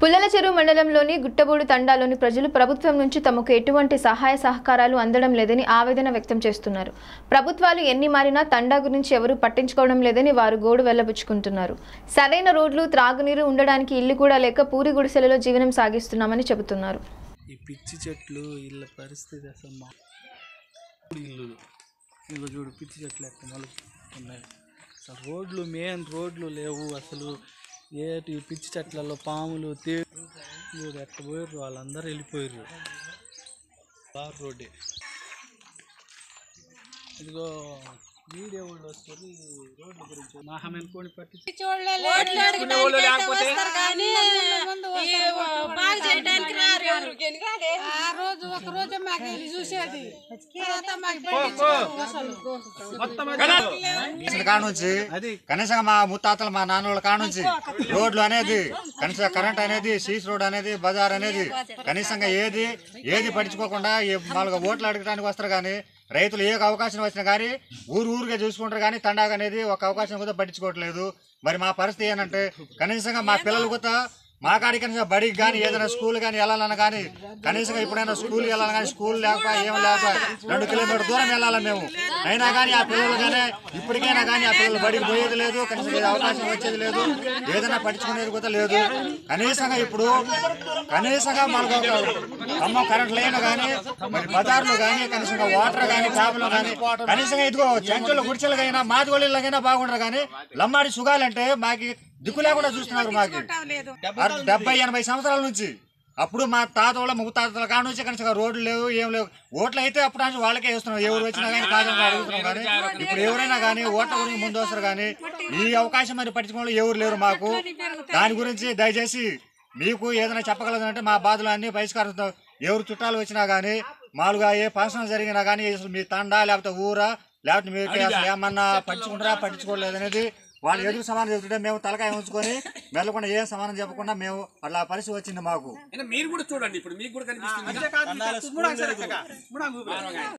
పుల్లల చెరువు మండలంలోని గుట్టబోడు తండాలోని ప్రజలు ప్రభుత్వం నుంచి తమకు ఎటువంటి సహాయ సహకారాలు అందడం లేదని ఆవేదన వ్యక్తం చేస్తున్నారు ప్రభుత్వాలు ఎన్ని మారినా తండా గురించి ఎవరూ పట్టించుకోవడం లేదని వారు గోడు వెళ్లబుచ్చుకుంటున్నారు సరైన రోడ్లు త్రాగునీరు ఉండడానికి ఇల్లు కూడా లేక పూరి గుడిసెలలో జీవనం సాగిస్తున్నామని చెబుతున్నారు ఈ పిచ్చి చెట్లు ఇళ్ళ పరిస్థితి అసలు మా ఇల్లు ఇల్లు చూడు పిచ్చి చెట్లు ఎక్కడ మలుపు ఉన్నాయి అసలు రోడ్లు మెయిన్ రోడ్లు లేవు అసలు ఏటి ఈ పిచ్చి చెట్లలో పాములు తే చూడు ఎట్ట పోయారు వాళ్ళందరూ వెళ్ళిపోయారు బార్ రోడ్డే ఇదిగో వీడియో వాళ్ళు వస్తారు ఈ రోడ్ల గురించి మా మెనుకొని పట్టి బాగా చేయడానికి రారు ఎవరు. ఆ రోజు ఒక రోజు మాకు వెళ్ళి చూసేది తర్వాత మాకు ఇచ్చిన కాడ నుంచి కనీసం మా ముత్తాతలు మా నాన్నోళ్ళ కాడ నుంచి రోడ్లు అనేది కనీసం కరెంట్ అనేది సీస్ రోడ్ అనేది బజార్ అనేది కనీసంగా ఏది ఏది పట్టించుకోకుండా ఈ మామూలుగా ఓట్లు అడగడానికి వస్తారు కానీ రైతులు ఏ అవకాశం వచ్చినా కానీ ఊరు ఊరిగా చూసుకుంటారు కానీ తండాగ అనేది ఒక అవకాశం కూడా పట్టించుకోవట్లేదు మరి మా పరిస్థితి ఏంటంటే కనీసంగా మా పిల్లలు కూడా మా కాడికి కనీసం బడికి కానీ ఏదైనా స్కూల్ కానీ వెళ్ళాలన్నా కానీ కనీసం ఎప్పుడైనా స్కూల్ వెళ్ళాలి కానీ స్కూల్ లేకపోతే ఏం లేకపోతే రెండు కిలోమీటర్ దూరం వెళ్ళాలి మేము అయినా కానీ ఆ పిల్లలు కానీ ఇప్పటికైనా కానీ ఆ పిల్లలు బడికి పోయేది లేదు కనీసం ఏదో అవకాశం వచ్చేది లేదు ఏదైనా పట్టించుకునేది కూడా లేదు కనీసంగా ఇప్పుడు కనీసంగా మనకు ఒక అమ్మ కరెంట్ లేను కానీ మరి బజార్లు కానీ కనీసంగా వాటర్ కానీ చేపలు కానీ కనీసంగా ఇదిగో చెంచులు గుడిచెలకైనా మాదిగోళ్ళకైనా బాగుండరు కానీ లమ్మాడి సుగాలంటే మాకి దిక్కు లేకుండా చూస్తున్నారు మాకు అర- డెబ్బై ఎనభై సంవత్సరాల నుంచి అప్పుడు మా తాత వాళ్ళ ముత్తాతల కాడ నుంచి కనీసం రోడ్లు లేవు ఏం లేవు ఓట్లు అయితే అప్పుడు నుంచి వాళ్ళకే వేస్తున్నాం ఎవరు వచ్చినా కానీ కాదని అడుగుతున్నాం కానీ ఇప్పుడు ఎవరైనా కానీ ఓట్ల గురించి ముందు వస్తారు కానీ ఈ అవకాశం మరి పట్టించుకోవడం ఎవరు లేరు మాకు దాని గురించి దయచేసి మీకు ఏదైనా చెప్పగలదంటే మా బాధలు అన్ని పరిష్కారం ఎవరు చుట్టాలు వచ్చినా కానీ మామూలుగా ఏ ఫంక్షన్ జరిగినా కానీ అసలు మీ తండా లేకపోతే ఊరా లేకపోతే మీరు అసలు ఏమన్నా పట్టించుకుంటారా పట్టించుకోలేదు అనేది వాళ్ళు ఎదురు సమానం చెబుతుంటే మేము తలకాయ ఉంచుకొని వెళ్ళకుండా ఏ సమానం చెప్పకుండా మేము అట్లా పరిస్థితి వచ్చింది మాకు మీరు కూడా చూడండి ఇప్పుడు మీకు కూడా కనిపిస్తుంది